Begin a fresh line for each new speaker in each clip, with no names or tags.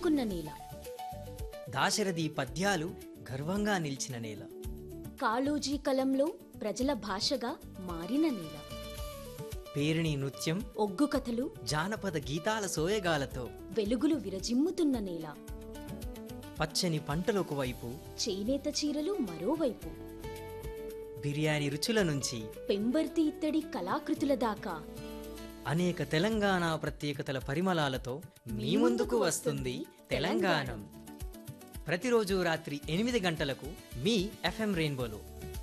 పుంజుకున్న నేల
దాశరథి పద్యాలు గర్వంగా నిలిచిన నేల
కాళోజీ కలంలో ప్రజల భాషగా మారిన నేల
పేరిణి నృత్యం
ఒగ్గు కథలు
జానపద గీతాల సోయగాలతో
వెలుగులు విరజిమ్ముతున్న నేల
పచ్చని పంటలొక వైపు
చేనేత చీరలు మరోవైపు
బిర్యానీ రుచుల నుంచి
పెంబర్తి ఇత్తడి కళాకృతుల దాకా
అనేక తెలంగాణ ప్రత్యేకతల పరిమళాలతో మీ ముందుకు వస్తుంది తెలంగాణం ప్రతిరోజు రాత్రి ఎనిమిది గంటలకు మీ ఎఫ్ఎం రెయిన్బోలో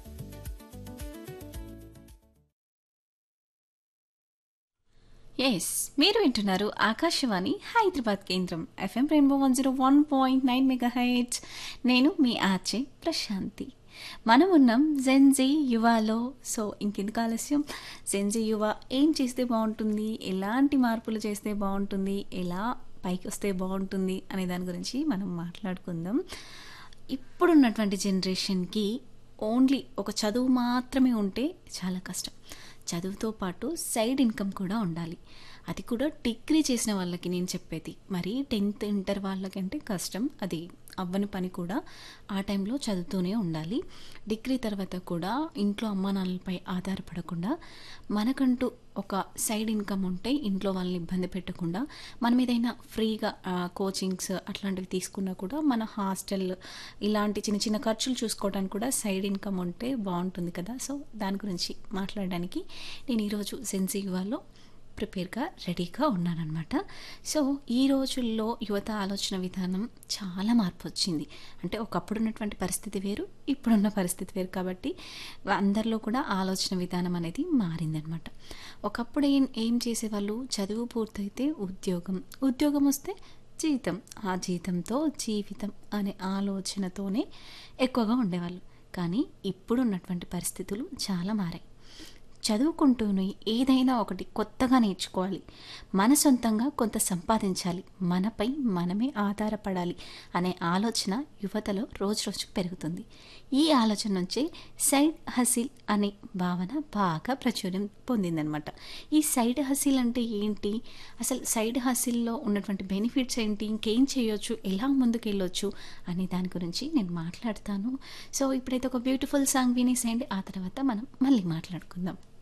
ఎస్ మీరు వింటున్నారు ఆకాశవాణి హైదరాబాద్ కేంద్రం FM rainbow one zero one point nine megahertz నేను మీ ఆర్జే ప్రశాంతి మనం ఉన్నాం జెన్జీ యువాలో సో ఇంకెందుకు ఆలస్యం జెన్జీ యువ ఏం చేస్తే బాగుంటుంది ఎలాంటి మార్పులు చేస్తే బాగుంటుంది ఎలా పైకి వస్తే బాగుంటుంది అనే దాని గురించి మనం మాట్లాడుకుందాం ఇప్పుడున్నటువంటి జనరేషన్కి ఓన్లీ ఒక చదువు మాత్రమే ఉంటే చాలా కష్టం చదువుతో పాటు సైడ్ ఇన్కమ్ కూడా ఉండాలి అది కూడా డిగ్రీ చేసిన వాళ్ళకి నేను చెప్పేది మరి టెన్త్ ఇంటర్ వాళ్ళకంటే కష్టం అది అవ్వని పని కూడా ఆ టైంలో చదువుతూనే ఉండాలి డిగ్రీ తర్వాత కూడా ఇంట్లో అమ్మా నాన్నలపై ఆధారపడకుండా మనకంటూ ఒక సైడ్ ఇన్కమ్ ఉంటే ఇంట్లో వాళ్ళని ఇబ్బంది పెట్టకుండా మనం ఏదైనా ఫ్రీగా కోచింగ్స్ అట్లాంటివి తీసుకున్నా కూడా మన హాస్టల్ ఇలాంటి చిన్న చిన్న ఖర్చులు చూసుకోవడానికి కూడా సైడ్ ఇన్కమ్ ఉంటే బాగుంటుంది కదా సో దాని గురించి మాట్లాడడానికి నేను ఈరోజు సెన్సిటివ్లో ప్రిపేర్గా రెడీగా ఉన్నానన్నమాట సో ఈ రోజుల్లో యువత ఆలోచన విధానం చాలా మార్పు వచ్చింది అంటే ఒకప్పుడు ఉన్నటువంటి పరిస్థితి వేరు ఇప్పుడున్న పరిస్థితి వేరు కాబట్టి అందరిలో కూడా ఆలోచన విధానం అనేది మారిందనమాట ఒకప్పుడు ఏం ఏం చేసేవాళ్ళు చదువు పూర్తయితే ఉద్యోగం ఉద్యోగం వస్తే జీతం ఆ జీతంతో జీవితం అనే ఆలోచనతోనే ఎక్కువగా ఉండేవాళ్ళు కానీ ఇప్పుడున్నటువంటి పరిస్థితులు చాలా మారాయి చదువుకుంటూనే ఏదైనా ఒకటి కొత్తగా నేర్చుకోవాలి మన సొంతంగా కొంత సంపాదించాలి మనపై మనమే ఆధారపడాలి అనే ఆలోచన యువతలో రోజు రోజుకు పెరుగుతుంది ఈ ఆలోచన నుంచే సైడ్ హసిల్ అనే భావన బాగా ప్రాచుర్యం పొందిందనమాట ఈ సైడ్ హసిల్ అంటే ఏంటి అసలు సైడ్ హసిల్లో ఉన్నటువంటి బెనిఫిట్స్ ఏంటి ఇంకేం చేయొచ్చు ఎలా ముందుకెళ్ళొచ్చు అనే దాని గురించి నేను మాట్లాడతాను సో ఇప్పుడైతే ఒక బ్యూటిఫుల్ సాంగ్ వినేసేయండి ఆ తర్వాత మనం మళ్ళీ మాట్లాడుకుందాం